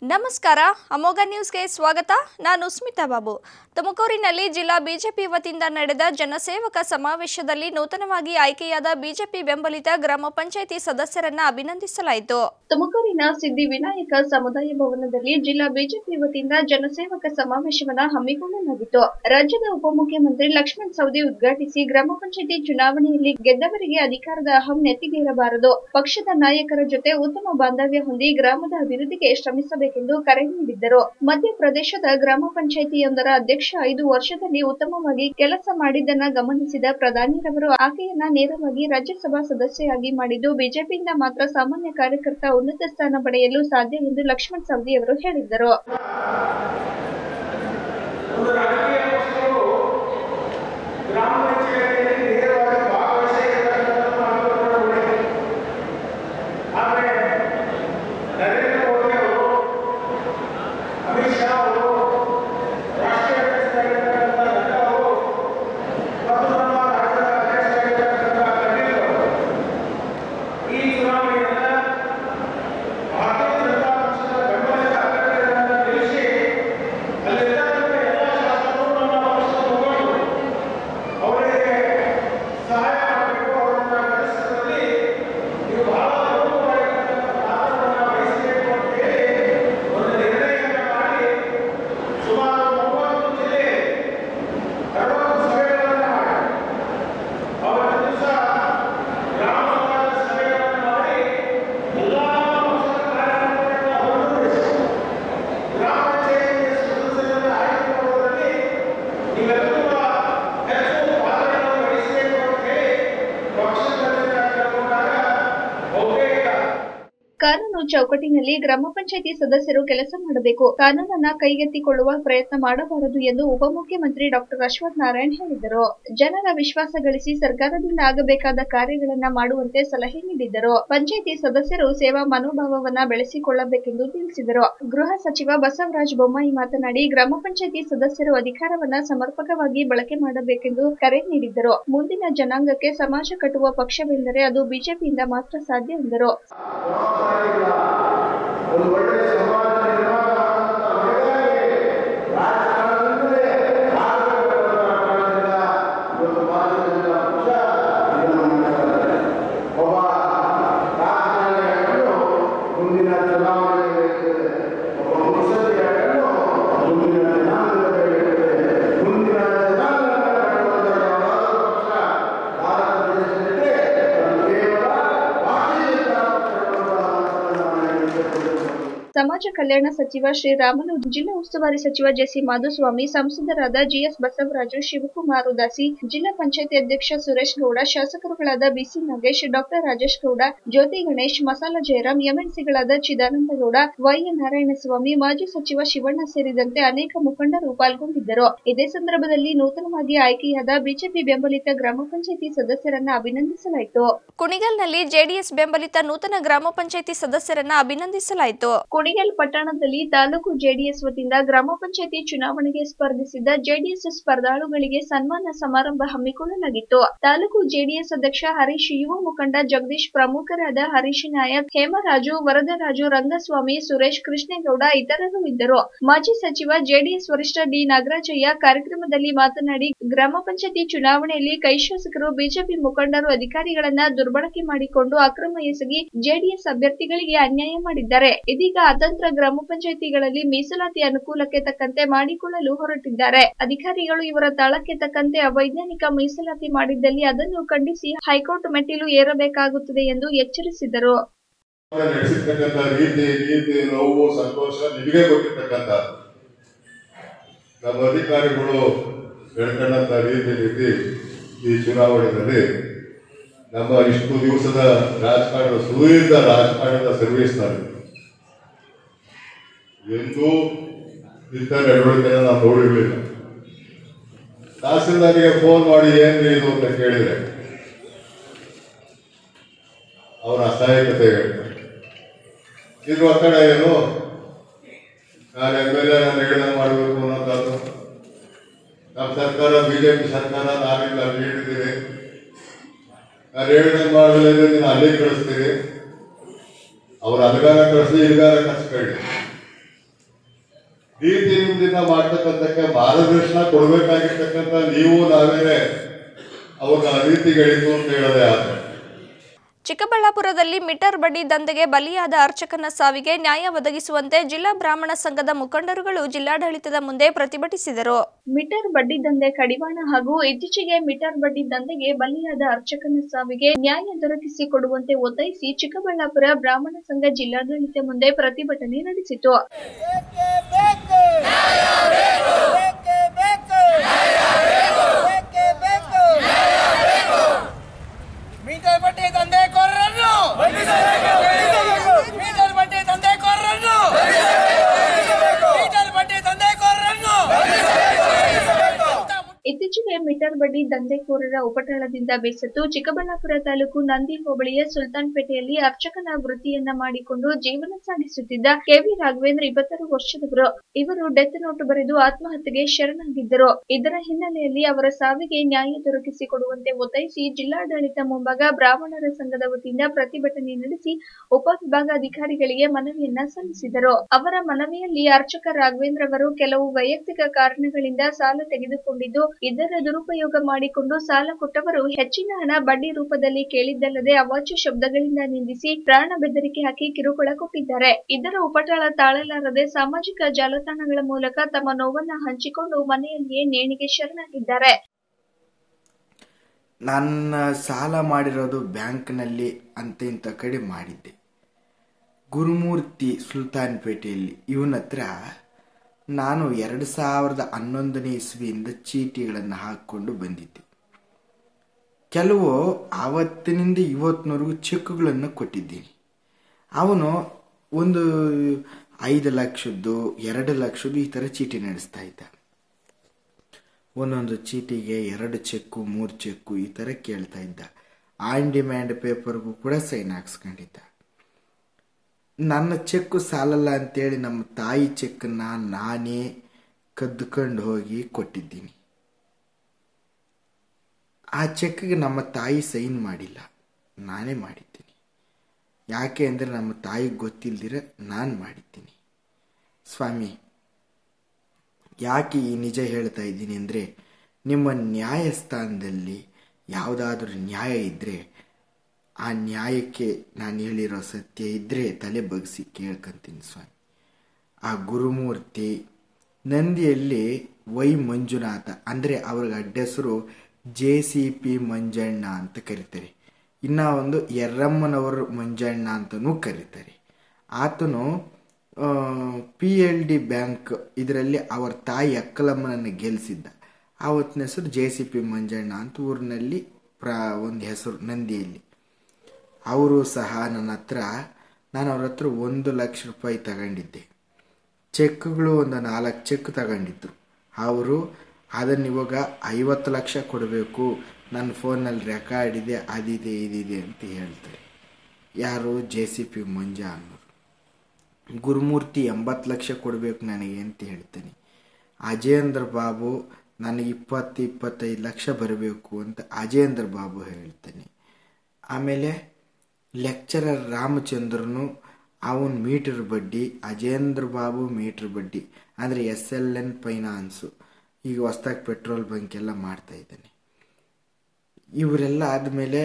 ನಮಸ್ಕಾರ ಅಮೋಘ ನ್ಯೂಸ್ಗೆ ಸ್ವಾಗತ ನಾನು ಸ್ಮಿತಾ ಬಾಬು ತುಮಕೂರಿನಲ್ಲಿ ಜಿಲ್ಲಾ ಬಿಜೆಪಿ ವತಿಯಿಂದ ನಡೆದ ಜನಸೇವಕ ಸಮಾವೇಶದಲ್ಲಿ ನೂತನವಾಗಿ ಆಯ್ಕೆಯಾದ ಬಿಜೆಪಿ ಬೆಂಬಲಿತ ಗ್ರಾಮ ಪಂಚಾಯಿತಿ ಸದಸ್ಯರನ್ನ ಅಭಿನಂದಿಸಲಾಯಿತು ತುಮಕೂರಿನ ಸಿದ್ಧಿವಿನಾಯಕ ಸಮುದಾಯ ಭವನದಲ್ಲಿ ಜಿಲ್ಲಾ ಬಿಜೆಪಿ ವತಿಯಿಂದ ಜನಸೇವಕ ಸಮಾವೇಶವನ್ನ ಹಮ್ಮಿಕೊಳ್ಳಲಾಗಿತ್ತು ರಾಜ್ಯದ ಉಪಮುಖ್ಯಮಂತ್ರಿ ಲಕ್ಷ್ಮಣ್ ಸವದಿ ಉದ್ಘಾಟಿಸಿ ಗ್ರಾಮ ಪಂಚಾಯಿತಿ ಚುನಾವಣೆಯಲ್ಲಿ ಗೆದ್ದವರಿಗೆ ಅಧಿಕಾರದ ಅಹಂ ನೆತ್ತಿಗೇರಬಾರದು ಪಕ್ಷದ ನಾಯಕರ ಜೊತೆ ಉತ್ತಮ ಬಾಂಧವ್ಯ ಹೊಂದಿ ಗ್ರಾಮದ ಅಭಿವೃದ್ಧಿಗೆ ಶ್ರಮಿಸಬೇಕೆಂದು ಕರೆ ನೀಡಿದ್ದರು ಮಧ್ಯಪ್ರದೇಶದ ಗ್ರಾಮ ಪಂಚಾಯಿತಿಯೊಂದರ ಅಧ್ಯಕ್ಷ ಐದು ವರ್ಷದಲ್ಲಿ ಉತ್ತಮವಾಗಿ ಕೆಲಸ ಮಾಡಿದ್ದನ್ನ ಗಮನಿಸಿದ ಪ್ರಧಾನಿರವರು ಆಕೆಯನ್ನ ನೇರವಾಗಿ ರಾಜ್ಯಸಭಾ ಸದಸ್ಯೆಯಾಗಿ ಮಾಡಿದ್ದು ಬಿಜೆಪಿಯಿಂದ ಮಾತ್ರ ಸಾಮಾನ್ಯ ಕಾರ್ಯಕರ್ತ ಉನ್ನತ ಸ್ಥಾನ ಪಡೆಯಲು ಸಾಧ್ಯ ಎಂದು ಲಕ್ಷ್ಮಣ್ ಸವದಿ ಅವರು ಹೇಳಿದ್ದರು ಒಂದು ರಾಜಕೀಯ ಪಕ್ಷಗಳು ಗ್ರಾಮ ಪಂಚಾಯತಿಯಲ್ಲಿ ನೇರವಾಗಿ ಭಾಗವಹಿಸಬೇಕಾದಂತಹ ಅನುಕೂಲಗಳು ಆದರೆ ನರೇಂದ್ರ ಮೋದಿ ಅವರು ಅಮಿತ್ ಶಾ ಅವರು ರಾಷ್ಟ್ರೀಯ ಅಧ್ಯಕ್ಷರಾಗಿರ್ತಕ್ಕಂಥ ನಡ್ಡಾ ಅವರು ಮತ್ತು ನಮ್ಮ ರಾಜ್ಯದ ಅಧ್ಯಕ್ಷರಾಗಿರ್ತಕ್ಕಂಥ ಖರ್ಗೆ ಅವರು ಈ ಚುನಾವಣೆಯನ್ನ ಭಾರತೀಯ ಜನತಾ ಪಕ್ಷದ ಬೆಂಬಲಿತ ಅಭ್ಯರ್ಥಿಗಳನ್ನು ನಿಲ್ಲಿಸಿ ಅಲ್ಲಿರ್ತಕ್ಕಂಥ ಎಲ್ಲ ಶಾಸಕರು ನಮ್ಮ ಪಕ್ಷದ ಮುಖಂಡರು ಅವರಿಗೆ ಸಹಾಯ ಮಾಡಬೇಕು ಅವರನ್ನ ಕೆಲಸದಲ್ಲಿ ನೀವು ಬಹಳ ಪ್ರಮುಖವಾಗಿರ್ತಕ್ಕಂಥ ಪಾತ್ರವನ್ನು ವಹಿಸಬೇಕು ಅಂತ ಹೇಳಿ ಒಂದು ನಿರ್ಣಯವನ್ನು ಮಾಡಿ ಸುಮಾರು ಮೂವತ್ತು ಜಿಲ್ಲೆ ಅರವತ್ತು ಸಭೆಗಳನ್ನು ಮಾಡಿ ಅವರ ದಿವಸ ಗ್ರಾಮ ಸಭಾದ ಸಭೆಗಳನ್ನು ಮಾಡಿ ಎಲ್ಲ ಪಕ್ಷದ ಕಾರ್ಯಕರ್ತರನ್ನ ಹೊರತುಪಡಿಸಿ ಗ್ರಾಮ ಪಂಚಾಯತಿಯ ಸದಸ್ಯರನ್ನು ಆಯ್ಕೆ ಮಾಡುವುದರಲ್ಲಿ ನೀವೆಲ್ಲರೂ ಕೂಡ ಹೆಚ್ಚು ಪಾತ್ರವನ್ನು ವಹಿಸಬೇಕು ಅಂತ ಹೇಳಿ ಪಕ್ಷದಲ್ಲಿ ಕೇಳಿಕೊಂಡಾಗ ಬಹುತೇಕ ಕಾನೂನು ಚೌಕಟ್ಟಿನಲ್ಲಿ ಗ್ರಾಮ ಪಂಚಾಯಿತಿ ಸದಸ್ಯರು ಕೆಲಸ ಮಾಡಬೇಕು ಕಾನೂನನ್ನ ಕೈಗೆತ್ತಿಕೊಳ್ಳುವ ಪ್ರಯತ್ನ ಮಾಡಬಾರದು ಎಂದು ಉಪಮುಖ್ಯಮಂತ್ರಿ ಡಾಕ್ಟರ್ ಅಶ್ವಥ್ ನಾರಾಯಣ್ ಹೇಳಿದರು ಜನರ ವಿಶ್ವಾಸ ಗಳಿಸಿ ಸರ್ಕಾರದಿಂದ ಆಗಬೇಕಾದ ಕಾರ್ಯಗಳನ್ನ ಮಾಡುವಂತೆ ಸಲಹೆ ನೀಡಿದ್ದರು ಪಂಚಾಯಿತಿ ಸದಸ್ಯರು ಸೇವಾ ಮನೋಭಾವವನ್ನ ಬೆಳೆಸಿಕೊಳ್ಳಬೇಕೆಂದು ತಿಳಿಸಿದರು ಗೃಹ ಸಚಿವ ಬಸವರಾಜ ಬೊಮ್ಮಾಯಿ ಮಾತನಾಡಿ ಗ್ರಾಮ ಪಂಚಾಯಿತಿ ಸದಸ್ಯರು ಅಧಿಕಾರವನ್ನ ಸಮರ್ಪಕವಾಗಿ ಬಳಕೆ ಮಾಡಬೇಕೆಂದು ಕರೆ ನೀಡಿದ್ದರು ಮುಂದಿನ ಜನಾಂಗಕ್ಕೆ ಸಮಾಜ ಕಟ್ಟುವ ಪಕ್ಷವೆಂದರೆ ಅದು ಬಿಜೆಪಿಯಿಂದ ಮಾತ್ರ ಸಾಧ್ಯ ಎಂದರು ಒಂದು ಒಳ್ಳೆಯ ಸಮಾಜ ನಿರ್ಮಾಣ ಮಾಡುವಂತ ಹೊಣೆಗಾರಿಕೆ ರಾಜಕಾರಣದಿಂದಲೇ ಆಗಬೇಕು ಅನ್ನೋ ಕಾರಣದಿಂದ ಇವತ್ತು ಭಾರತೀಯ ಜನತಾ ಪಕ್ಷ ಇದನ್ನು ಮಾಡ್ತಾರೆ. ಒಬ್ಬ ರಾಜಕಾರಣಿಯನ್ನು ಮುಂದಿನ ಚುನಾವಣೆಗೆ ಇರ್ತದೆ ಒಬ್ಬ ಮುತ್ಸದ್ದಿಯನ್ನು ಮುಂದಿನ ಜನಾಂಗದಲ್ಲಿ ಇರ್ತದೆ ಮುಂದಿನ ಜನಾಂಗವನ್ನು ಕಟ್ಟುವಂತ ಯಾವುದಾದರೂ ಪಕ್ಷ ಭಾರತ ದೇಶದಲ್ಲಿ ಅದು ಕೇವಲ ಭಾರತೀಯ ಜನತಾ ಪಕ್ಷ ಎನ್ನುವ ಮಾತನ್ನು ನಾನು ಹೇಳಿಕೊಳ್ಳುತ್ತೇನೆ. ಸಮಾಜ ಕಲ್ಯಾಣ ಸಚಿವ ಶ್ರೀರಾಮುಲು ಜಿಲ್ಲಾ ಉಸ್ತುವಾರಿ ಸಚಿವ ಜೆಸಿ ಮಾಧುಸ್ವಾಮಿ ಸಂಸದರಾದ ಜಿಎಸ್ ಬಸವರಾಜು ಶಿವಕುಮಾರ್ ಉದಾಸಿ ಜಿಲ್ಲಾ ಪಂಚಾಯತಿ ಅಧ್ಯಕ್ಷ ಸುರೇಶ್ ಗೌಡ ಶಾಸಕರುಗಳಾದ ಬಿಸಿ ನಾಗೇಶ್ ಡಾಕ್ಟರ್ ರಾಜೇಶ್ ಗೌಡ ಜ್ಯೋತಿ ಗಣೇಶ್ ಮಸಾಲ ಜಯರಾಮ್ ಎಂಎನ್ಸಿಗಳಾದ ಚಿದಾನಂದ ಗೌಡ ವೈಎನ್ ನಾರಾಯಣಸ್ವಾಮಿ ಮಾಜಿ ಸಚಿವ ಶಿವಣ್ಣ ಸೇರಿದಂತೆ ಅನೇಕ ಮುಖಂಡರು ಪಾಲ್ಗೊಂಡಿದ್ದರು ಇದೇ ಸಂದರ್ಭದಲ್ಲಿ ನೂತನವಾಗಿ ಆಯ್ಕೆಯಾದ ಬಿಜೆಪಿ ಬೆಂಬಲಿತ ಗ್ರಾಮ ಪಂಚಾಯತಿ ಸದಸ್ಯರನ್ನ ಅಭಿನಂದಿಸಲಾಯಿತು ಕುಣಿಗಲ್ನಲ್ಲಿ ಜೆಡಿಎಸ್ ಬೆಂಬಲಿತ ನೂತನ ಗ್ರಾಮ ಪಂಚಾಯತಿ ಸದಸ್ಯರನ್ನ ಅಭಿನಂದಿಸಲಾಯಿತು ಕುಣಿಗಲ್ ಪಟ್ಟಣದಲ್ಲಿ ತಾಲೂಕು ಜೆಡಿಎಸ್ ವತಿಯಿಂದ ಗ್ರಾಮ ಪಂಚಾಯತಿ ಚುನಾವಣೆಗೆ ಸ್ಪರ್ಧಿಸಿದ್ದ ಜೆಡಿಎಸ್ ಸ್ಪರ್ಧಾಳುಗಳಿಗೆ ಸನ್ಮಾನ ಸಮಾರಂಭ ಹಮ್ಮಿಕೊಳ್ಳಲಾಗಿತ್ತು ತಾಲೂಕು ಜೆಡಿಎಸ್ ಅಧ್ಯಕ್ಷ ಹರೀಶ್ ಯುವ ಮುಖಂಡ ಜಗದೀಶ್ ಪ್ರಮುಖರಾದ ಹರೀಶ್ ನಾಯಕ್ ಹೇಮರಾಜು ವರದರಾಜು ರಂಗಸ್ವಾಮಿ ಸುರೇಶ್ ಕೃಷ್ಣೇಗೌಡ ಇತರರು ಇದ್ದರು ಮಾಜಿ ಸಚಿವ ಜೆಡಿಎಸ್ ವರಿಷ್ಠ ಡಿ ನಾಗರಾಜಯ್ಯ ಕಾರ್ಯಕ್ರಮದಲ್ಲಿ ಮಾತನಾಡಿ ಗ್ರಾಮ ಪಂಚಾಯತಿ ಚುನಾವಣೆಯಲ್ಲಿ ಕೈ ಶಾಸಕರು ಬಿಜೆಪಿ ಮುಖಂಡರು ಅಧಿಕಾರಿಗಳನ್ನ ದುರ್ಬಳಕೆ ಮಾಡಿಕೊಂಡು ಅಕ್ರಮ ಎಸಗಿ ಜೆಡಿಎಸ್ ಅಭ್ಯರ್ಥಿಗಳಿಗೆ ಅನ್ಯಾಯ ಮಾಡಿದ್ದಾರೆ ಇದೀಗ ಅತಂತ್ರ ಗ್ರಾಮ ಪಂಚಾಯತಿಗಳಲ್ಲಿ ಮೀಸಲಾತಿ ಅನುಕೂಲಕ್ಕೆ ತಕ್ಕಂತೆ ಮಾಡಿಕೊಳ್ಳಲು ಹೊರಟಿದ್ದಾರೆ ಅಧಿಕಾರಿಗಳು ಇವರ ತಾಳಕ್ಕೆ ತಕ್ಕಂತೆ ಅವೈಜ್ಞಾನಿಕ ಮೀಸಲಾತಿ ಮಾಡಿದ್ದಲ್ಲಿ ಅದನ್ನು ಖಂಡಿಸಿ ಹೈಕೋರ್ಟ್ ಮೆಟ್ಟಿಲು ಏರಬೇಕಾಗುತ್ತದೆ ಎಂದು ಎಚ್ಚರಿಸಿದರು ನಡೆಸಿರ್ತಕ್ಕಂಥ ರೀತಿ ನೀತಿ ನೋವು ಸಂತೋಷ ನಿಮಗೆ ಗೊತ್ತಿರ್ತಕ್ಕಂಥ ನಮ್ಮ ಅಧಿಕಾರಿಗಳು ಬೆಳ್ಕೊಂಡಂತ ರೀತಿ ನೀತಿ ಈ ಚುನಾವಣೆಯಲ್ಲಿ ನಮ್ಮ ಇಷ್ಟು ದಿವಸದ ರಾಜಕಾರಣದ ಸುದೀರ್ಘ ರಾಜಕಾರಣದ ಸರ್ವಿಸ್ನಲ್ಲಿ ಎಂದೂ ಇಂಥ ನಡವಳಿಕೆನ ನಾವು ನೋಡಿರಲಿಲ್ಲ ತಹಸೀಲ್ದಾರಿಗೆ ಫೋನ್ ಮಾಡಿ ಏನ್ರಿ ಇದು ಅಂತ ಕೇಳಿದ್ರೆ ಅವರ ಅಸಹಾಯಕತೆ ಹೇಳ್ತಾರೆ ಇದು ಒತ್ತಡ ಏನು ನಾನು ಎಮ್ ಎಲ್ ಎ ನಾನು ಹೇಳ್ದಂಗೆ ಮಾಡಬೇಕು ಅನ್ನೋಂಥದ್ದು ನಮ್ಮ ಸರ್ಕಾರ ಬಿಜೆಪಿ ಸರ್ಕಾರ ನಾವಿಲ್ಲ ನೀಡಿದ್ದೀರಿ ನಾನು ಹೇಳ್ದಂಗೆ ಮಾಡಲಿಲ್ಲ ನೀನು ಅಲ್ಲಿಗೆ ಕಳಿಸ್ತೀರಿ ಅವ್ರು ಅಲ್ಗಾರ ಕಳಿಸಿ ಇಲ್ಗಾರ ಕಳಿಸ್ಕೊಳ್ಳಿ ನೀತಿ ನಿಮ್ದಿಂದ ಮಾಡ್ತಕ್ಕಂಥಕ್ಕೆ ಮಾರ್ಗದರ್ಶನ ಕೊಡಬೇಕಾಗಿರ್ತಕ್ಕಂಥ ನೀವು ನಾವೇನೆ ಅವ್ರನ್ನ ರೀತಿಗಳಿತು ಅಂತ ಹೇಳೋದೇ ಆದ್ರೆ ಚಿಕ್ಕಬಳ್ಳಾಪುರದಲ್ಲಿ ಮೀಟರ್ ಬಡ್ಡಿ ದಂಧೆಗೆ ಬಲಿಯಾದ ಅರ್ಚಕನ ಸಾವಿಗೆ ನ್ಯಾಯ ಒದಗಿಸುವಂತೆ ಜಿಲ್ಲಾ ಬ್ರಾಹ್ಮಣ ಸಂಘದ ಮುಖಂಡರುಗಳು ಜಿಲ್ಲಾಡಳಿತದ ಮುಂದೆ ಪ್ರತಿಭಟಿಸಿದರು ಮೀಟರ್ ಬಡ್ಡಿ ದಂಧೆ ಕಡಿವಾಣ ಹಾಗೂ ಇತ್ತೀಚೆಗೆ ಮೀಟರ್ ಬಡ್ಡಿ ದಂಧೆಗೆ ಬಲಿಯಾದ ಅರ್ಚಕನ ಸಾವಿಗೆ ನ್ಯಾಯ ದೊರಕಿಸಿ ಕೊಡುವಂತೆ ಒತ್ತಾಯಿಸಿ ಚಿಕ್ಕಬಳ್ಳಾಪುರ ಬ್ರಾಹ್ಮಣ ಸಂಘ ಜಿಲ್ಲಾಡಳಿತ ಮುಂದೆ ಪ್ರತಿಭಟನೆ ನಡೆಸಿತು ಮೀಟರ್ ಬಡ್ಡಿ ದಂಧೆಕೋರರನ್ನು ಮೀಟರ್ ಬಡ್ಡಿ ದಂಧೆಕೋರರನ್ನು ಮೀಟರ್ ಬಡ್ಡಿ ದಂಧೆಕೋರರನ್ನು ಇತ್ತೀಚೆಗೆ ಮೀಟರ್ ಬಡ್ಡಿ ದಂಧೆಕೋರರ ಉಪಟಳದಿಂದ ಬೇಸತ್ತು ಚಿಕ್ಕಬಳ್ಳಾಪುರ ತಾಲೂಕು ನಂದಿ ಹೋಬಳಿಯ ಸುಲ್ತಾನ್ಪೇಟೆಯಲ್ಲಿ ಅರ್ಚಕನ ವೃತ್ತಿಯನ್ನ ಮಾಡಿಕೊಂಡು ಜೀವನ ಸಾಗಿಸುತ್ತಿದ್ದ ಕೆವಿ ರಾಘವೇಂದ್ರ ಇಪ್ಪತ್ತಾರು ವರ್ಷದವರು ಇವರು ಡೆತ್ ನೋಟ್ ಬರೆದು ಆತ್ಮಹತ್ಯೆಗೆ ಶರಣಾಗಿದ್ದರು ಇದರ ಹಿನ್ನೆಲೆಯಲ್ಲಿ ಅವರ ಸಾವಿಗೆ ನ್ಯಾಯ ದೊರಕಿಸಿ ಕೊಡುವಂತೆ ಒತ್ತಾಯಿಸಿ ಜಿಲ್ಲಾಡಳಿತ ಮುಂಭಾಗ ಬ್ರಾಹ್ಮಣರ ಸಂಘದ ವತಿಯಿಂದ ಪ್ರತಿಭಟನೆ ನಡೆಸಿ ಉಪವಿಭಾಗಾಧಿಕಾರಿಗಳಿಗೆ ಮನವಿಯನ್ನ ಸಲ್ಲಿಸಿದರು ಅವರ ಮನವಿಯಲ್ಲಿ ಅರ್ಚಕ ರಾಘವೇಂದ್ರ ಅವರು ಕೆಲವು ವೈಯಕ್ತಿಕ ಕಾರಣಗಳಿಂದ ಸಾಲ ತೆಗೆದುಕೊಂಡಿದ್ದು ಇದರ ದುರುಪಯೋಗ ಮಾಡಿಕೊಂಡು ಸಾಲ ಕೊಟ್ಟವರು ಹೆಚ್ಚಿನ ಹಣ ಬಡ್ಡಿ ರೂಪದಲ್ಲಿ ಕೇಳಿದ್ದಲ್ಲದೆ ಅವಾಚ್ಯ ಶಬ್ದಗಳಿಂದ ನಿಂದಿಸಿ ಪ್ರಾಣ ಬೆದರಿಕೆ ಹಾಕಿ ಕಿರುಕುಳ ಕೊಟ್ಟಿದ್ದಾರೆ ಇದರ ಉಪಟಳ ತಾಳಲಾರದೆ ಸಾಮಾಜಿಕ ಜಾಲತಾಣಗಳ ಮೂಲಕ ತಮ್ಮ ನೋವನ್ನ ಹಂಚಿಕೊಂಡು ಮನೆಯಲ್ಲಿಯೇ ನೇಣಿಗೆ ಶರಣಾಗಿದ್ದಾರೆ ನನ್ನ ಸಾಲ ಮಾಡಿರೋದು ಬ್ಯಾಂಕ್ನಲ್ಲಿ ಅಂತ ಇಂಥ ಕಡೆ ಮಾಡಿದ್ದೆ ಗುರುಮೂರ್ತಿ ಸುಲ್ತಾನ್ಪೇಟೆಯಲ್ಲಿ ಇವನ ಹತ್ರ ನಾನು ಎರಡು ಸಾವಿರದ ಹನ್ನೊಂದನೇ ಇಸ್ವಿಯಿಂದ ಚೀಟಿಗಳನ್ನು ಹಾಕಿಕೊಂಡು ಬಂದಿದ್ದೆ ಕೆಲವು ಆವತ್ತಿನಿಂದ ಇವತ್ತಿನವರೆಗೂ ಚೆಕ್ಗಳನ್ನು ಕೊಟ್ಟಿದ್ದೀನಿ ಅವನು ಒಂದು ಐದು ಲಕ್ಷದ್ದು ಎರಡು ಲಕ್ಷದ್ದು ಈ ಥರ ಚೀಟಿ ನಡೆಸ್ತಾ ಇದ್ದ ಒಂದೊಂದು ಚೀಟಿಗೆ ಎರಡು ಚೆಕ್ಕು ಮೂರು ಚೆಕ್ಕು ಈ ಥರ ಕೇಳ್ತಾ ಇದ್ದ ಆನ್ ಡಿಮ್ಯಾಂಡ್ ಪೇಪರ್ಗೂ ಕೂಡ ಸೈನ್ ಹಾಕ್ಸ್ಕೊಂಡಿದ್ದ ನನ್ನ ಚೆಕ್ಕು ಸಾಲಲ್ಲ ಅಂತೇಳಿ ನಮ್ಮ ತಾಯಿ ಚೆಕ್ಕನ್ನ ನಾನೇ ಕದ್ದುಕೊಂಡು ಹೋಗಿ ಕೊಟ್ಟಿದ್ದೀನಿ ಆ ಚೆಕ್ಗೆ ನಮ್ಮ ತಾಯಿ ಸೈನ್ ಮಾಡಿಲ್ಲ ನಾನೇ ಮಾಡಿದ್ದೀನಿ ಯಾಕೆ ಅಂದರೆ ನಮ್ಮ ತಾಯಿಗೆ ಗೊತ್ತಿಲ್ದಿರ ನಾನು ಮಾಡಿದ್ದೀನಿ ಸ್ವಾಮಿ ಯಾಕೆ ಈ ನಿಜ ಹೇಳ್ತಾ ಇದ್ದೀನಿ ಅಂದರೆ ನಿಮ್ಮ ನ್ಯಾಯಸ್ಥಾನದಲ್ಲಿ ಯಾವುದಾದ್ರೂ ನ್ಯಾಯ ಇದ್ದರೆ ಆ ನ್ಯಾಯಕ್ಕೆ ನಾನು ಹೇಳಿರೋ ಸತ್ಯ ಇದ್ದರೆ ತಲೆ ಬಗ್ಸಿ ಕೇಳ್ಕೊಂತೀನಿ ಸ್ವಾಮಿ ಆ ಗುರುಮೂರ್ತಿ ನಂದಿಯಲ್ಲಿ ವೈ ಮಂಜುನಾಥ ಅಂದರೆ ಅವ್ರಿಗೆ ಅಡ್ಡೆಸರು ಜೆ ಸಿ ಪಿ ಮಂಜಣ್ಣ ಅಂತ ಕರೀತಾರೆ ಇನ್ನು ಒಂದು ಎರ್ರಮ್ಮನವರು ಮಂಜಣ್ಣ ಅಂತಲೂ ಕರೀತಾರೆ ಆತನು ಪಿ ಎಲ್ ಡಿ ಬ್ಯಾಂಕ್ ಇದರಲ್ಲಿ ಅವರ ತಾಯಿ ಅಕ್ಕಲಮ್ಮನನ್ನು ಗೆಲ್ಲಿಸಿದ್ದ ಆವತ್ತಿನ ಹೆಸರು ಜೆ ಸಿ ಪಿ ಮಂಜಣ್ಣ ಅಂತ ಊರಿನಲ್ಲಿ ಪ್ರ ಒಂದು ಹೆಸರು ನಂದಿಯಲ್ಲಿ ಅವರು ಸಹ ನನ್ನ ಹತ್ರ ನಾನು ಅವ್ರ ಹತ್ರ ಒಂದು ಲಕ್ಷ ರೂಪಾಯಿ ತಗೊಂಡಿದ್ದೆ ಚೆಕ್ಗಳು ಒಂದು ನಾಲ್ಕು ಚೆಕ್ ತಗೊಂಡಿದ್ರು ಅವರು ಅದನ್ನು ಇವಾಗ ಐವತ್ತು ಲಕ್ಷ ಕೊಡಬೇಕು ನನ್ನ ಫೋನಲ್ಲಿ ರೆಕಾರ್ಡ್ ಇದೆ ಅದಿದೆ ಇದಿದೆ ಅಂತ ಹೇಳ್ತಾರೆ ಯಾರು ಜೆ ಸಿ ಪಿ ಮಂಜ ಅನ್ನೋರು ಗುರುಮೂರ್ತಿ ಎಂಬತ್ತು ಲಕ್ಷ ಕೊಡಬೇಕು ನನಗೆ ಅಂತ ಹೇಳ್ತಾನೆ ಅಜೇಂದ್ರ ಬಾಬು ನನಗೆ ಇಪ್ಪತ್ತು ಇಪ್ಪತ್ತೈದು ಲಕ್ಷ ಬರಬೇಕು ಅಂತ ಅಜೇಂದ್ರ ಬಾಬು ಹೇಳ್ತಾನೆ ಆಮೇಲೆ ಲೆಕ್ಚರರ್ ರಾಮಚಂದ್ರನು ಅವನ ಮೀಟರ್ ಬಡ್ಡಿ ಅಜೇಂದ್ರ ಬಾಬು ಮೀಟರ್ ಬಡ್ಡಿ ಅಂದರೆ ಎಸ್ ಎಲ್ ಎನ್ ಫೈನಾನ್ಸು ಈಗ ಹೊಸ್ದಾಗಿ ಪೆಟ್ರೋಲ್ ಬಂಕ್ ಎಲ್ಲ ಮಾಡ್ತಾ ಇದ್ದಾನೆ ಇವರೆಲ್ಲ ಆದಮೇಲೆ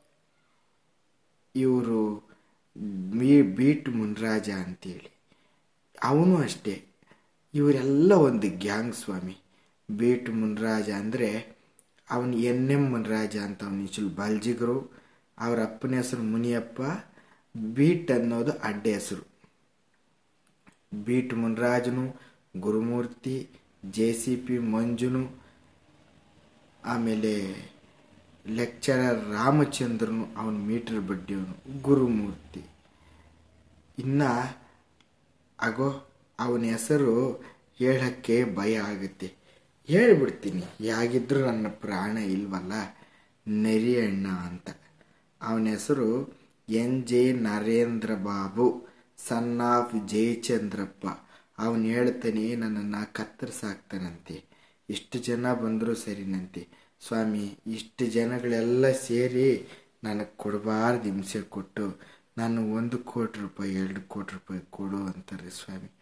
ಇವರು ಮೀ ಬೀಟ್ ಮುನ್ರಾಜ ಅಂತೇಳಿ ಅವನು ಅಷ್ಟೇ ಇವರೆಲ್ಲ ಒಂದು ಗ್ಯಾಂಗ್ ಸ್ವಾಮಿ ಬೀಟ್ ಮುನ್ರಾಜ ಅಂದರೆ ಅವನು ಎನ್ ಎಂ ಮುನ್ರಾಜ ಅಂತ ಅವನ ಹೆಸರು ಬಾಲ್ಜಿಗರು ಅವರ ಅಪ್ಪನ ಹೆಸರು ಮುನಿಯಪ್ಪ ಬೀಟ್ ಅನ್ನೋದು ಅಡ್ಡ ಹೆಸರು ಬೀಟ್ ಮುನ್ರಾಜನು ಗುರುಮೂರ್ತಿ ಜೆ ಸಿ ಪಿ ಮಂಜುನು ಆಮೇಲೆ ಲೆಕ್ಚರರ್ ರಾಮಚಂದ್ರನು ಅವನ ಮೀಟರ್ ಬಡ್ಡಿಯವನು ಗುರುಮೂರ್ತಿ ಇನ್ನು ಆಗೋ ಅವನ ಹೆಸರು ಹೇಳಕ್ಕೆ ಭಯ ಆಗುತ್ತೆ ಹೇಳಿಬಿಡ್ತೀನಿ ಯಾಗಿದ್ರೂ ನನ್ನ ಪ್ರಾಣ ಇಲ್ವಲ್ಲ ನರಿಯಣ್ಣ ಅಂತ ಅವನ ಹೆಸರು N J Narendra Babu son of Jayachandrappa ಅವನು ಹೇಳ್ತಾನೆ ನನ್ನನ್ನು ಕತ್ತರಿಸಾಕ್ತಾನಂತೆ ಇಷ್ಟು ಜನ ಬಂದರೂ ಸರಿನಂತೆ ಸ್ವಾಮಿ ಇಷ್ಟು ಜನಗಳೆಲ್ಲ ಸೇರಿ ನನಗೆ ಕೊಡಬಾರ್ದು ಹಿಂಸೆ ಕೊಟ್ಟು ನಾನು ಒಂದು ಕೋಟಿ ರೂಪಾಯಿ ಎರಡು ಕೋಟಿ ರೂಪಾಯಿ ಕೊಡು ಅಂತಾರೆ ಸ್ವಾಮಿ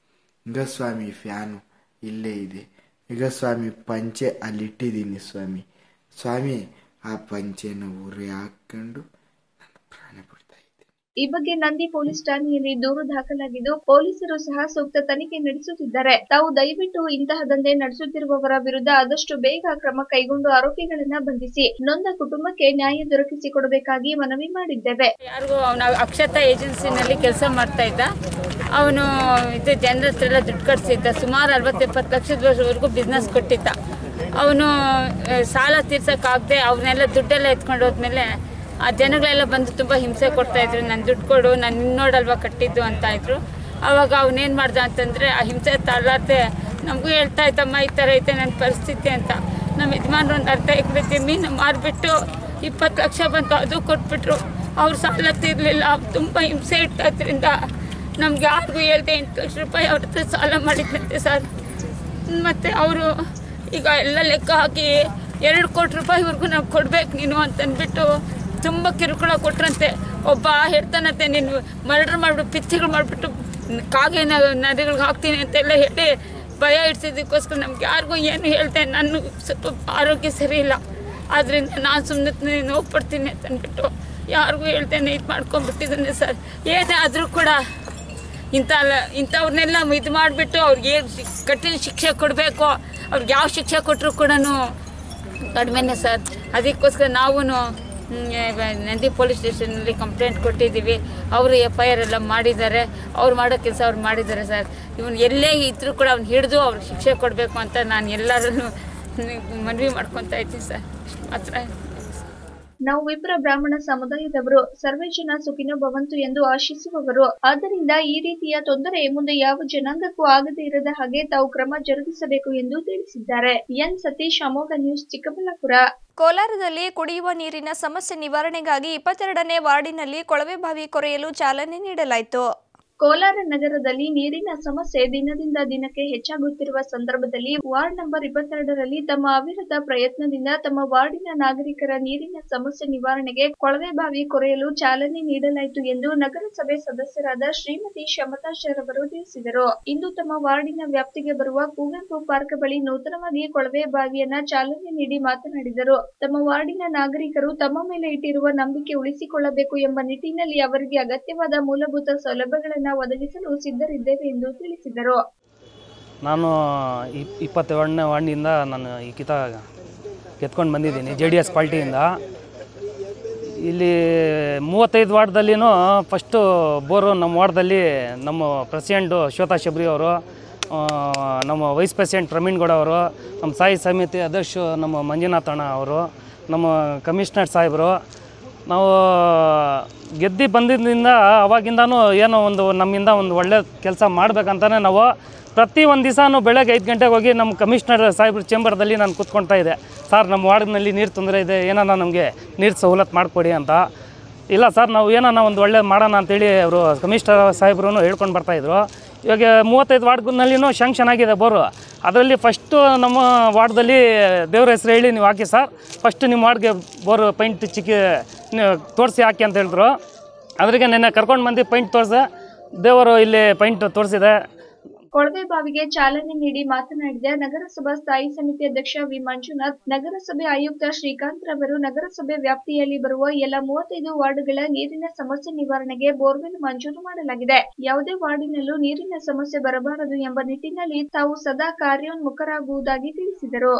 ಈಗ ಸ್ವಾಮಿ ಫ್ಯಾನು ಇಲ್ಲೇ ಇದೆ ಈಗ ಸ್ವಾಮಿ ಪಂಚೆ ಅಲ್ಲಿಟ್ಟಿದ್ದೀನಿ ಸ್ವಾಮಿ ಸ್ವಾಮಿ ಆ ಪಂಚೆನ ಉರಿ ಹಾಕೊಂಡು ನಾನು ಪ್ರಾಣ ಬಿಡ್ತಾ ಇದ್ದೆ ಈ ಬಗ್ಗೆ ನಂದಿ ಪೊಲೀಸ್ ಠಾಣೆಯಲ್ಲಿ ದೂರು ದಾಖಲಾಗಿದ್ದು ಪೊಲೀಸರು ಸಹ ಸೂಕ್ತ ತನಿಖೆ ನಡೆಸುತ್ತಿದ್ದಾರೆ ತಾವು ದಯವಿಟ್ಟು ಇಂತಹ ದಂಧೆ ನಡೆಸುತ್ತಿರುವವರ ವಿರುದ್ಧ ಆದಷ್ಟು ಬೇಗ ಕ್ರಮ ಕೈಗೊಂಡು ಆರೋಪಿಗಳನ್ನ ಬಂಧಿಸಿ ನೊಂದ ಕುಟುಂಬಕ್ಕೆ ನ್ಯಾಯ ದೊರಕಿಸಿಕೊಡಬೇಕಾಗಿ ಮನವಿ ಮಾಡಿದ್ದೇವೆ ಯಾರಿಗೂ ಅವನು ಅಕ್ಷತಾ ಏಜೆನ್ಸಿನಲ್ಲಿ ಕೆಲಸ ಮಾಡ್ತಾ ಇದ್ದ ಅವನು ಇದು ಜನರ ಹತ್ರ ಎಲ್ಲ ದುಡ್ಡು ಕಟ್ಸಿದ್ದ ಸುಮಾರು ಅರವತ್ತು ಎಪ್ಪತ್ತು ಲಕ್ಷದವರೆಗೂ ಬಿಸ್ನೆಸ್ ಕೊಟ್ಟಿದ್ದ ಅವನು ಸಾಲ ತೀರ್ಸೋಕ್ಕಾಗದೆ ಅವನ್ನೆಲ್ಲ ದುಡ್ಡೆಲ್ಲ ಎತ್ಕೊಂಡು ಹೋದ್ಮೇಲೆ ಆ ಜನಗಳೆಲ್ಲ ಬಂದು ತುಂಬ ಹಿಂಸೆ ಕೊಡ್ತಾ ಇದ್ರು ನನ್ನ ದುಡ್ಡು ಕೊಡು ನಾನು ನಿನ್ನೋಡಲ್ವಾ ಕಟ್ಟಿದ್ದು ಅಂತ ಇದ್ರು ಅವಾಗ ಅವನೇನು ಮಾಡ್ದ ಅಂತಂದರೆ ಆ ಹಿಂಸೆ ತಾಳಾರ್ದೆ ನಮಗೂ ಹೇಳ್ತಾ ಇದ್ದಮ್ಮ ಈ ಥರ ಐತೆ ನನ್ನ ಪರಿಸ್ಥಿತಿ ಅಂತ ನಮ್ಮ ಯಜಮಾನ್ರು ಒಂದು ಅರ್ಧ ಎಕರೆ ಜಮೀನು ಮಾರಿಬಿಟ್ಟು ಇಪ್ಪತ್ತು ಲಕ್ಷ ಬಂತು ಅದು ಕೊಟ್ಬಿಟ್ರು ಅವ್ರು ಸಾಲ ತೀರಲಿಲ್ಲ ತುಂಬ ಹಿಂಸೆ ಇಟ್ಟದ್ರಿಂದ ನಮ್ಗೆ ಯಾರಿಗೂ ಹೇಳ್ದೆ ಎಂಟು ಲಕ್ಷ ರೂಪಾಯಿ ಅವ್ರ ಹತ್ರ ಸಾಲ ಮಾಡಿದ್ದಂತೆ ಸರ್ ಮತ್ತು ಅವರು ಈಗ ಎಲ್ಲ ಲೆಕ್ಕ ಹಾಕಿ ಎರಡು ಕೋಟಿ ರೂಪಾಯಿವರೆಗೂ ನಾವು ಕೊಡ್ಬೇಕು ನೀನು ಅಂತಂದ್ಬಿಟ್ಟು ತುಂಬ ಕಿರುಕುಳ ಕೊಟ್ರಂತೆ ಒಬ್ಬ ಹೇಳ್ತಾನಂತೆ ನೀನು ಮರ್ಡರ್ ಮಾಡಿಬಿಟ್ಟು ಪಿಚ್ಚಿಗಳು ಮಾಡಿಬಿಟ್ಟು ಕಾಗೆ ನದಿಗಳಿಗೆ ಹಾಕ್ತೀನಿ ಅಂತೆಲ್ಲ ಹೇಳಿ ಭಯ ಇಡ್ಸಿದ್ದಕ್ಕೋಸ್ಕರ ನಮ್ಗೆ ಯಾರಿಗೂ ಏನು ಹೇಳ್ದೆ ನಾನು ಸ್ವಲ್ಪ ಆರೋಗ್ಯ ಸರಿ ಇಲ್ಲ ಆದ್ದರಿಂದ ನಾನು ಸುಮ್ಮನೆ ನೋಡ್ಪಡ್ತೀನಿ ಅಂತ ಅಂದ್ಬಿಟ್ಟು ಯಾರಿಗೂ ಹೇಳ್ತೇನೆ ಇದು ಮಾಡ್ಕೊಂಡ್ಬಿಟ್ಟಿದ್ದಾನೆ ಸರ್ ಏನೇ ಆದರೂ ಕೂಡ ಇಂಥ ಇಂಥವ್ರನ್ನೆಲ್ಲ ಇದು ಮಾಡಿಬಿಟ್ಟು ಅವ್ರಿಗೆ ಏನು ಕಠಿಣ ಶಿಕ್ಷೆ ಕೊಡಬೇಕು ಅವ್ರಿಗೆ ಯಾವ ಶಿಕ್ಷೆ ಕೊಟ್ಟರು ಕೂಡ ಕಡಿಮೆನೇ ಸರ್ ಅದಕ್ಕೋಸ್ಕರ ನಾವು ನಂದಿ ಪೊಲೀಸ್ ಸ್ಟೇಷನಲ್ಲಿ ಕಂಪ್ಲೇಂಟ್ ಕೊಟ್ಟಿದ್ದೀವಿ ಅವರು ಎಫ್ ಐ ಆರ್ ಎಲ್ಲ ಮಾಡಿದ್ದಾರೆ ಅವ್ರು ಮಾಡೋ ಕೆಲಸ ಅವ್ರು ಮಾಡಿದ್ದಾರೆ ಸರ್ ಇವನು ಎಲ್ಲೇ ಇದ್ದರೂ ಕೂಡ ಅವ್ನು ಹಿಡಿದು ಅವ್ರಿಗೆ ಶಿಕ್ಷೆ ಕೊಡಬೇಕು ಅಂತ ನಾನು ಎಲ್ಲರನ್ನು ಮನವಿ ಮಾಡ್ಕೊತಾ ಇದ್ದೀನಿ ಸರ್ ಇಷ್ಟು ಮಾತ್ರ ನಾವು ವಿಪ್ರ ಬ್ರಾಹ್ಮಣ ಸಮುದಾಯದವರು ಸರ್ವೇ ಜನ ಸುಖಿನೋ ಭವಂತು ಎಂದು ಆಶಿಸುವವರು ಆದ್ದರಿಂದ ಈ ರೀತಿಯ ತೊಂದರೆ ಮುಂದೆ ಯಾವ ಜನಾಂಗಕ್ಕೂ ಆಗದೇ ಇರದ ಹಾಗೆ ತಾವು ಕ್ರಮ ಜರುಗಿಸಬೇಕು ಎಂದು ತಿಳಿಸಿದ್ದಾರೆ ಎನ್ ಸತೀಶ್ ಅಮೋಘ ನ್ಯೂಸ್ ಚಿಕ್ಕಬಳ್ಳಾಪುರ ಕೋಲಾರದಲ್ಲಿ ಕುಡಿಯುವ ನೀರಿನ ಸಮಸ್ಯೆ ನಿವಾರಣೆಗಾಗಿ ಇಪ್ಪತ್ತೆರಡನೇ ವಾರ್ಡಿನಲ್ಲಿ ಕೊಳವೆ ಬಾವಿ ಕೊರೆಯಲು ಚಾಲನೆ ನೀಡಲಾಯಿತು ಕೋಲಾರ ನಗರದಲ್ಲಿ ನೀರಿನ ಸಮಸ್ಯೆ ದಿನದಿಂದ ದಿನಕ್ಕೆ ಹೆಚ್ಚಾಗುತ್ತಿರುವ ಸಂದರ್ಭದಲ್ಲಿ ವಾರ್ಡ್ ನಂಬರ್ ಇಪ್ಪತ್ತೆರಡರಲ್ಲಿ ತಮ್ಮ ಅವಿರತ ಪ್ರಯತ್ನದಿಂದ ತಮ್ಮ ವಾರ್ಡಿನ ನಾಗರಿಕರ ನೀರಿನ ಸಮಸ್ಯೆ ನಿವಾರಣೆಗೆ ಕೊಳವೆ ಬಾವಿ ಕೊರೆಯಲು ಚಾಲನೆ ನೀಡಲಾಯಿತು ಎಂದು ನಗರಸಭೆ ಸದಸ್ಯರಾದ ಶ್ರೀಮತಿ ಶಮತಾಶರವರು ತಿಳಿಸಿದರು ಇಂದು ತಮ್ಮ ವಾರ್ಡಿನ ವ್ಯಾಪ್ತಿಗೆ ಬರುವ ಕುವೆಂಪು ಪಾರ್ಕ್ ಬಳಿ ನೂತನವಾಗಿ ಕೊಳವೆ ಬಾವಿಯನ್ನ ಚಾಲನೆ ನೀಡಿ ಮಾತನಾಡಿದರು ತಮ್ಮ ವಾರ್ಡಿನ ನಾಗರಿಕರು ತಮ್ಮ ಮೇಲೆ ಇಟ್ಟಿರುವ ನಂಬಿಕೆ ಉಳಿಸಿಕೊಳ್ಳಬೇಕು ಎಂಬ ನಿಟ್ಟಿನಲ್ಲಿ ಅವರಿಗೆ ಅಗತ್ಯವಾದ ಮೂಲಭೂತ ಸೌಲಭ್ಯಗಳನ್ನು ಒದಗಿಸಲು ಸಿದ್ಧರಿದ್ದೇವೆ ಎಂದು ತಿಳಿಸಿದರು ನಾನು ಇಪ್ ಇಪ್ಪತ್ತೇಳನೇ ವಾರ್ಡಿನಿಂದ ನಾನು ಈ ಕಿತ ಗೆದ್ಕೊಂಡು ಬಂದಿದ್ದೀನಿ ಜೆ ಡಿ ಎಸ್ ಪಾರ್ಟಿಯಿಂದ ಇಲ್ಲಿ ಮೂವತ್ತೈದು ವಾರ್ಡ್ದಲ್ಲಿನೂ ಫಸ್ಟು ಬೋರು ನಮ್ಮ ವಾರ್ಡ್ದಲ್ಲಿ ನಮ್ಮ ಪ್ರೆಸಿಡೆಂಟು ಶ್ವೇತಾ ಶಬರಿ ಅವರು ಆ, ನಮ್ಮ ವೈಸ್ ಪ್ರೆಸಿಡೆಂಟ್ ಪ್ರವೀಣ್ ಗೌಡ ಅವರು ನಮ್ಮ ಸಾಯಿ ಸಮಿತಿ ಅಧ್ಯಕ್ಷ ನಮ್ಮ ಮಂಜುನಾಥ್ ಅಣ್ಣ ಅವರು ನಮ್ಮ ಕಮಿಷನರ್ ಸಾಹೇಬರು ನಾವು ಗೆದ್ದು ಬಂದಿದ್ದರಿಂದ ಅವಾಗಿಂದನೂ ಏನೋ ಒಂದು ನಮ್ಮಿಂದ ಒಂದು ಒಳ್ಳೆ ಕೆಲಸ ಮಾಡ್ಬೇಕಂತಾನೆ ನಾವು ಪ್ರತಿ ಒಂದು ದಿವಸನೂ ಬೆಳಗ್ಗೆ ಐದು ಗಂಟೆಗೆ ಹೋಗಿ ನಮ್ಮ ಕಮಿಷನರ್ ಸಾಹೇಬ್ರ ಚೇಂಬರ್ದಲ್ಲಿ ನಾನು ಕೂತ್ಕೊಳ್ತಾ ಇದ್ದೆ ಸರ್ ನಮ್ಮ ವಾರ್ಡ್ನಲ್ಲಿ ನೀರು ತೊಂದರೆ ಇದೆ ಏನಾನ ನಮಗೆ ನೀರು ಸವಲತ್ತು ಮಾಡಿಕೊಡಿ ಅಂತ ಇಲ್ಲ ಸರ್ ನಾವು ಏನಾನ ಒಂದು ಒಳ್ಳೆ ಮಾಡೋಣ ಅಂತೇಳಿ ಅವರು ಕಮಿಷನರ್ ಸಾಹೇಬ್ರು ಹೇಳ್ಕೊಂಡು ಬರ್ತಾಯಿದ್ರು ಇವಾಗ ಮೂವತ್ತೈದು ವಾರ್ಡ್ನಲ್ಲಿನೂ ಶಾಂಕ್ಷನ್ ಆಗಿದೆ ಬೋರು ಅದರಲ್ಲಿ ಫಸ್ಟು ನಮ್ಮ ವಾರ್ಡ್ದಲ್ಲಿ ದೇವ್ರ ಹೆಸರು ಹೇಳಿ ನೀವು ಹಾಕಿ ಸರ್ ಫಸ್ಟ್ ನಿಮ್ಮ ವಾರ್ಡ್ಗೆ ಬೋರು ಪೈಂಟ್ ಚಿಕ್ಕಿ ತೋರಿಸಿ ಹಾಕಿ ಅಂತ ಹೇಳಿದ್ರು ಅದ್ರಿಗೆ ನೆನ್ನೆ ಕರ್ಕೊಂಡು ಬಂದು ಪೈಂಟ್ ತೋರಿಸೆ ದೇವರು ಇಲ್ಲಿ ಪೈಂಟ್ ತೋರಿಸಿದೆ ಕೊಳವೆ ಬಾವಿಗೆ ಚಾಲನೆ ನೀಡಿ ಮಾತನಾಡಿದ ನಗರಸಭಾ ಸ್ಥಾಯಿ ಸಮಿತಿ ಅಧ್ಯಕ್ಷ ವಿ ಮಂಜುನಾಥ್ ನಗರಸಭೆ ಆಯುಕ್ತ ಶ್ರೀಕಾಂತ್ ರವರು ನಗರಸಭೆ ವ್ಯಾಪ್ತಿಯಲ್ಲಿ ಬರುವ ಎಲ್ಲ ಮೂವತ್ತೈದು ವಾರ್ಡ್ಗಳ ನೀರಿನ ಸಮಸ್ಯೆ ನಿವಾರಣೆಗೆ ಬೋರ್ವೆಲ್ ಮಂಜೂರು ಮಾಡಲಾಗಿದೆ ಯಾವುದೇ ವಾರ್ಡಿನಲ್ಲೂ ನೀರಿನ ಸಮಸ್ಯೆ ಬರಬಾರದು ಎಂಬ ನಿಟ್ಟಿನಲ್ಲಿ ತಾವು ಸದಾ ಕಾರ್ಯೋನ್ಮುಖರಾಗುವುದಾಗಿ ತಿಳಿಸಿದರು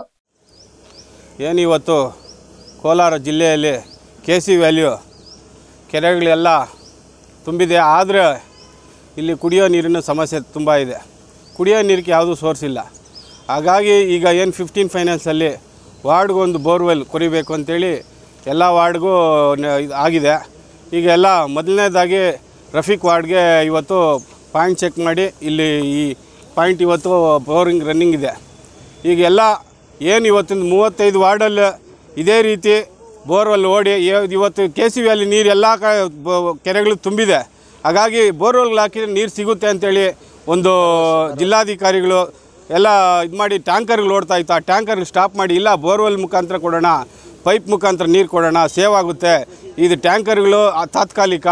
ಏನಿವತ್ತು ಕೋಲಾರ ಜಿಲ್ಲೆಯಲ್ಲಿ ಕೆ ಸಿ ವ್ಯಾಲ್ಯೂ ಕೆರೆಗಳೆಲ್ಲ ತುಂಬಿದೆ ಆದರೆ ಇಲ್ಲಿ ಕುಡಿಯೋ ನೀರಿನ ಸಮಸ್ಯೆ ತುಂಬ ಇದೆ ಕುಡಿಯೋ ನೀರಿಗೆ ಯಾವುದೂ ಸೋರ್ಸ್ ಇಲ್ಲ ಹಾಗಾಗಿ ಈಗ ಏನು ಫಿಫ್ಟೀನ್ ಫೈನಾನ್ಸಲ್ಲಿ ವಾರ್ಡ್ಗೊಂದು ಬೋರ್ವೆಲ್ ಕೊರಿಬೇಕು ಅಂತೇಳಿ ಎಲ್ಲ ವಾರ್ಡ್ಗೂ ನ- ಇದು ಆಗಿದೆ ಈಗ ಎಲ್ಲ ಮೊದಲನೇದಾಗಿ ರಫೀಕ್ ವಾರ್ಡ್ಗೆ ಇವತ್ತು ಪಾಯಿಂಟ್ ಚೆಕ್ ಮಾಡಿ ಇಲ್ಲಿ ಈ ಪಾಯಿಂಟ್ ಇವತ್ತು ಬೋರಿಂಗ್ ರನ್ನಿಂಗ್ ಇದೆ ಈಗ ಎಲ್ಲ ಏನು ಇವತ್ತಿನ ಮೂವತ್ತೈದು ವಾರ್ಡಲ್ಲಿ ಇದೇ ರೀತಿ ಬೋರ್ವೆಲ್ ಓಡಿ ಇವ- ಇವತ್ತು ಕೆ ಸಿ ವ್ಯಾಲಿ ನೀರು ಎಲ್ಲ ಕ ಬ- ಕೆರೆಗಳು ತುಂಬಿದೆ ಹಾಗಾಗಿ ಬೋರ್ವೆಲ್ಗಳು ಹಾಕಿದ್ರೆ ನೀರು ಸಿಗುತ್ತೆ ಅಂತೇಳಿ ಒಂದು ಜಿಲ್ಲಾಧಿಕಾರಿಗಳು ಎಲ್ಲ ಇದು ಮಾಡಿ ಟ್ಯಾಂಕರ್ಗಳು ಓಡ್ತಾ ಇತ್ತು ಆ ಟ್ಯಾಂಕರ್ಗಳು ಸ್ಟಾಪ್ ಮಾಡಿ ಇಲ್ಲ ಬೋರ್ವೆಲ್ ಮುಖಾಂತರ ಕೊಡೋಣ ಪೈಪ್ ಮುಖಾಂತರ ನೀರು ಕೊಡೋಣ ಸೇವ್ ಆಗುತ್ತೆ ಇದು ಟ್ಯಾಂಕರ್ಗಳು ಆ ತಾತ್ಕಾಲಿಕ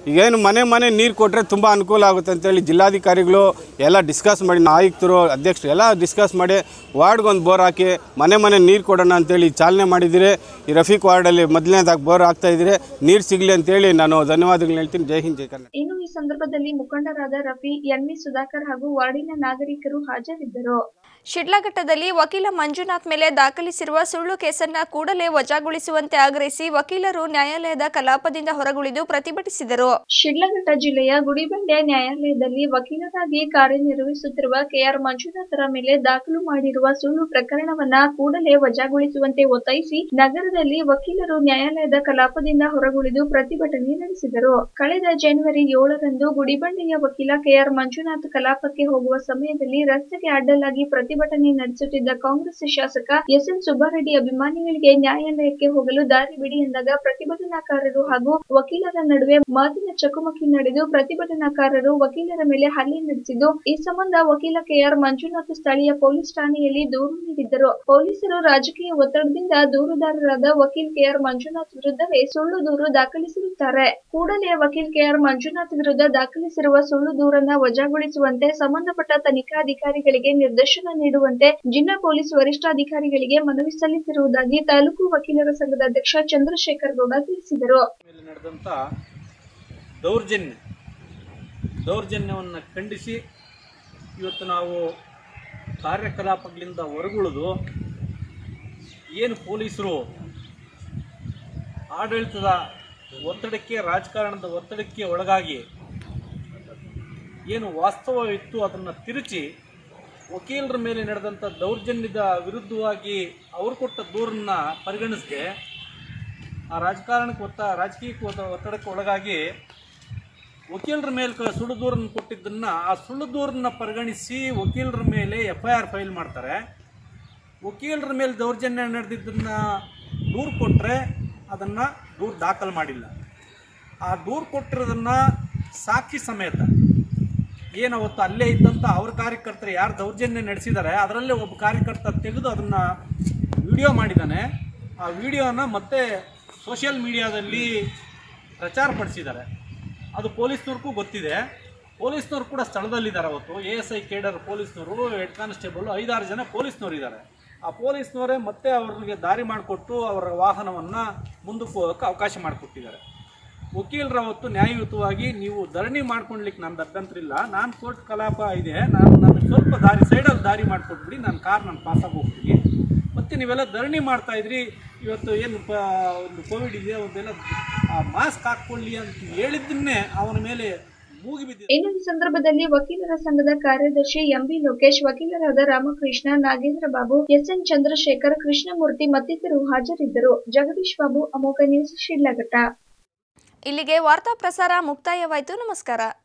ಈಗೇನು ಮನೆ ಮನೆ ನೀರು ಕೊಟ್ಟರೆ ತುಂಬ ಅನುಕೂಲ ಆಗುತ್ತೆ ಅಂತೇಳಿ ಜಿಲ್ಲಾಧಿಕಾರಿಗಳು ಎಲ್ಲ ಡಿಸ್ಕಸ್ ಮಾಡಿ ಆಯುಕ್ತರು ಅಧ್ಯಕ್ಷರು ಎಲ್ಲ ಡಿಸ್ಕಸ್ ಮಾಡಿ ವಾರ್ಡ್ಗೊಂದು ಬೋರ್ ಹಾಕಿ ಮನೆ ಮನೆ ನೀರು ಕೊಡೋಣ ಅಂತೇಳಿ ಚಾಲನೆ ಮಾಡಿದ್ದೀರಿ ಈ ರಫೀಕ್ ವಾರ್ಡಲ್ಲಿ ಮೊದಲನೇದಾಗಿ ಬೋರ್ ಹಾಕ್ತಾ ಇದ್ದೀರಿ ನೀರು ಸಿಗಲಿ ಅಂತೇಳಿ ನಾನು ಧನ್ಯವಾದಗಳು ಹೇಳ್ತೀನಿ ಜೈ ಹಿಂದ್ ಜೈ ಕರ್ನಾಟಕ ಇನ್ನು ಈ ಸಂದರ್ಭದಲ್ಲಿ ಮುಖಂಡರಾದ ರಫಿ ಎನ್ವಿ ಸುಧಾಕರ್ ಹಾಗೂ ವಾರ್ಡಿನ ನಾಗರಿಕರು ಹಾಜರಿದ್ದರು ಶಿಡ್ಲಘಟ್ಟದಲ್ಲಿ ವಕೀಲ ಮಂಜುನಾಥ್ ಮೇಲೆ ದಾಖಲಿಸಿರುವ ಸುಳ್ಳು ಕೇಸನ್ನ ಕೂಡಲೇ ವಜಾಗೊಳಿಸುವಂತೆ ಆಗ್ರಹಿಸಿ ವಕೀಲರು ನ್ಯಾಯಾಲಯದ ಕಲಾಪದಿಂದ ಹೊರಗುಳಿದು ಪ್ರತಿಭಟಿಸಿದರು ಶಿಡ್ಲಘಟ್ಟ ಜಿಲ್ಲೆಯ ಗುಡಿಬಂಡೆ ನ್ಯಾಯಾಲಯದಲ್ಲಿ ವಕೀಲರಾಗಿ ಕಾರ್ಯನಿರ್ವಹಿಸುತ್ತಿರುವ ಕೆಆರ್ ಮಂಜುನಾಥರ ಮೇಲೆ ದಾಖಲು ಮಾಡಿರುವ ಸುಳ್ಳು ಪ್ರಕರಣವನ್ನ ಕೂಡಲೇ ವಜಾಗೊಳಿಸುವಂತೆ ಒತ್ತಾಯಿಸಿ ನಗರದಲ್ಲಿ ವಕೀಲರು ನ್ಯಾಯಾಲಯದ ಕಲಾಪದಿಂದ ಹೊರಗುಳಿದು ಪ್ರತಿಭಟನೆ ನಡೆಸಿದರು ಕಳೆದ ಜನವರಿ ಏಳರಂದು ಗುಡಿಬಂಡೆಯ ವಕೀಲ ಕೆಆರ್ ಮಂಜುನಾಥ್ ಕಲಾಪಕ್ಕೆ ಹೋಗುವ ಸಮಯದಲ್ಲಿ ರಸ್ತೆಗೆ ಅಡ್ಡಲಾಗಿ ಪ್ರತಿಭಟನೆ ನಡೆಸುತ್ತಿದ್ದ ಕಾಂಗ್ರೆಸ್ ಶಾಸಕ ಎಸ್ಎನ್ ಸುಬ್ಬಾರೆಡ್ಡಿ ಅಭಿಮಾನಿಗಳಿಗೆ ನ್ಯಾಯಾಲಯಕ್ಕೆ ಹೋಗಲು ದಾರಿ ಬಿಡಿ ಎಂದಾಗ ಪ್ರತಿಭಟನಾಕಾರರು ಹಾಗೂ ವಕೀಲರ ನಡುವೆ ಮಾತಿನ ಚಕಮಕಿ ನಡೆದು ಪ್ರತಿಭಟನಾಕಾರರು ವಕೀಲರ ಮೇಲೆ ಹಲ್ಲೆ ನಡೆಸಿದ್ದು ಈ ಸಂಬಂಧ ವಕೀಲ ಕೆಆರ್ ಮಂಜುನಾಥ್ ಸ್ಥಳೀಯ ಪೊಲೀಸ್ ಠಾಣೆಯಲ್ಲಿ ದೂರು ನೀಡಿದ್ದರು ಪೊಲೀಸರು ರಾಜಕೀಯ ಒತ್ತಡದಿಂದ ದೂರುದಾರರಾದ ವಕೀಲ್ ಕೆಆರ್ ಮಂಜುನಾಥ್ ವಿರುದ್ಧವೇ ಸುಳ್ಳು ದೂರು ದಾಖಲಿಸಿರುತ್ತಾರೆ ಕೂಡಲೇ ವಕೀಲ್ ಕೆಆರ್ ಮಂಜುನಾಥ್ ವಿರುದ್ಧ ದಾಖಲಿಸಿರುವ ಸುಳ್ಳು ದೂರನ್ನ ವಜಾಗೊಳಿಸುವಂತೆ ಸಂಬಂಧಪಟ್ಟ ತನಿಖಾಧಿಕಾರಿಗಳಿಗೆ ನಿರ್ದೇಶನ ನೀಡುವಂತೆ ಜಿಲ್ಲಾ ಪೊಲೀಸ್ ವರಿಷ್ಠಾಧಿಕಾರಿಗಳಿಗೆ ಮನವಿ ಸಲ್ಲಿಸಿರುವುದಾಗಿ ತಾಲೂಕು ವಕೀಲರ ಸಂಘದ ಅಧ್ಯಕ್ಷ ಚಂದ್ರಶೇಖರ್ ಗೌಡ ತಿಳಿಸಿದರು ಮೇಲೆ ನಡೆದಂಥ ದೌರ್ಜನ್ಯ ದೌರ್ಜನ್ಯವನ್ನು ಖಂಡಿಸಿ ಇವತ್ತು ನಾವು ಕಾರ್ಯಕಲಾಪಗಳಿಂದ ಹೊರಗುಳಿದು ಏನು ಪೊಲೀಸರು ಆಡಳಿತದ ಒತ್ತಡಕ್ಕೆ ರಾಜಕಾರಣದ ಒತ್ತಡಕ್ಕೆ ಒಳಗಾಗಿ ಏನು ವಾಸ್ತವವಿತ್ತು ಅದನ್ನು ತಿರುಚಿ ವಕೀಲರ ಮೇಲೆ ನಡೆದಂಥ ದೌರ್ಜನ್ಯದ ವಿರುದ್ಧವಾಗಿ ಅವರು ಕೊಟ್ಟ ದೂರನ್ನು ಪರಿಗಣಿಸದೆ ಆ ರಾಜಕಾರಣಕ್ಕೆ ಒತ್ತ ರಾಜಕೀಯಕ್ಕೆ ಒತ್ತ ಒತ್ತಡಕ್ಕೆ ಒಳಗಾಗಿ ವಕೀಲರ ಮೇಲೆ ಕ ಸುಳ್ಳು ದೂರನ್ನು ಕೊಟ್ಟಿದ್ದನ್ನು ಆ ಸುಳ್ಳು ದೂರನ್ನು ಪರಿಗಣಿಸಿ ವಕೀಲರ ಮೇಲೆ ಎಫ್ ಐ ಆರ್ ಫೈಲ್ ಮಾಡ್ತಾರೆ ವಕೀಲರ ಮೇಲೆ ದೌರ್ಜನ್ಯ ನಡೆದಿದ್ದನ್ನು ದೂರು ಕೊಟ್ಟರೆ ಅದನ್ನು ದೂರು ದಾಖಲು ಮಾಡಿಲ್ಲ ಆ ದೂರು ಕೊಟ್ಟಿರೋದನ್ನು ಸಾಕ್ಷಿ ಸಮೇತ ಏನು ಅವತ್ತು ಅಲ್ಲೇ ಇದ್ದಂಥ ಅವ್ರ ಕಾರ್ಯಕರ್ತರು ಯಾರು ದೌರ್ಜನ್ಯ ನಡೆಸಿದ್ದಾರೆ ಅದರಲ್ಲೇ ಒಬ್ಬ ಕಾರ್ಯಕರ್ತ ತೆಗೆದು ಅದನ್ನು ವಿಡಿಯೋ ಮಾಡಿದ್ದಾನೆ ಆ ವಿಡಿಯೋನ ಮತ್ತೆ ಸೋಷಿಯಲ್ ಮೀಡಿಯಾದಲ್ಲಿ ಪ್ರಚಾರ ಪಡಿಸಿದ್ದಾರೆ ಅದು ಪೊಲೀಸ್ನವ್ರಿಗೂ ಗೊತ್ತಿದೆ ಪೊಲೀಸ್ನವ್ರು ಕೂಡ ಸ್ಥಳದಲ್ಲಿದ್ದಾರೆ ಅವತ್ತು ಎ ಎಸ್ ಐ ಕೇಡರ್ ಪೊಲೀಸ್ನವರು ಹೆಡ್ ಕಾನ್ಸ್ಟೇಬಲ್ ಐದಾರು ಜನ ಪೊಲೀಸ್ನವರು ಇದ್ದಾರೆ ಆ ಪೊಲೀಸ್ನವರೇ ಮತ್ತೆ ಅವ್ರಿಗೆ ದಾರಿ ಮಾಡಿಕೊಟ್ಟು ಅವರ ವಾಹನವನ್ನು ಮುಂದಕ್ಕೆ ಹೋಗೋಕ್ಕೆ ಅವಕಾಶ ಮಾಡಿಕೊಟ್ಟಿದ್ದಾರೆ ವಕೀಲರು ಅವತ್ತು ನ್ಯಾಯಯುತವಾಗಿ ನೀವು ಧರಣಿ ಮಾಡ್ಕೊಳ್ಲಿಕ್ಕೆ ನಂದು ಅಭ್ಯಂತರ ಇಲ್ಲ ನಾನು ಕೋರ್ಟ್ ಕಲಾಪ ಇದೆ ನಾನು ನಾನು ಸ್ವಲ್ಪ ದಾರಿ ಸೈಡಲ್ಲಿ ದಾರಿ ಮಾಡಿಕೊಟ್ಬಿಡಿ ನಾನು ಕಾರ್ ನಾನು ಪಾಸಾಗಿ ಹೋಗ್ತೀನಿ ಮತ್ತು ನೀವೆಲ್ಲ ಧರಣಿ ಮಾಡ್ತಾ ಇದ್ರಿ ಇವತ್ತು ಏನು ಪ ಒಂದು ಕೋವಿಡ್ ಇದೆ ಒಂದೆಲ್ಲ ಮಾಸ್ಕ್ ಹಾಕ್ಕೊಳ್ಳಿ ಅಂತ ಹೇಳಿದ್ದನ್ನೇ ಅವನ ಮೇಲೆ ಮೂಗಿ ಬಿದ್ದಿದೆ ಇನ್ನು ಈ ಸಂದರ್ಭದಲ್ಲಿ ವಕೀಲರ ಸಂಘದ ಕಾರ್ಯದರ್ಶಿ ಎಂಬಿ ಲೋಕೇಶ್ ವಕೀಲರಾದ ರಾಮಕೃಷ್ಣ ನಾಗೇಂದ್ರ ಬಾಬು ಎಸ್ಎನ್ ಚಂದ್ರಶೇಖರ್ ಕೃಷ್ಣಮೂರ್ತಿ ಮತ್ತಿತರರು ಹಾಜರಿದ್ದರು ಜಗದೀಶ್ ಬಾಬು ಅಮೋಘ ನ್ಯೂಸ್ ಶಿಡ್ಲಘಟ್ಟ ಇಲ್ಲಿಗೆ ವಾರ್ತಾ ಪ್ರಸಾರ ಮುಕ್ತಾಯವಾಯಿತು ನಮಸ್ಕಾರ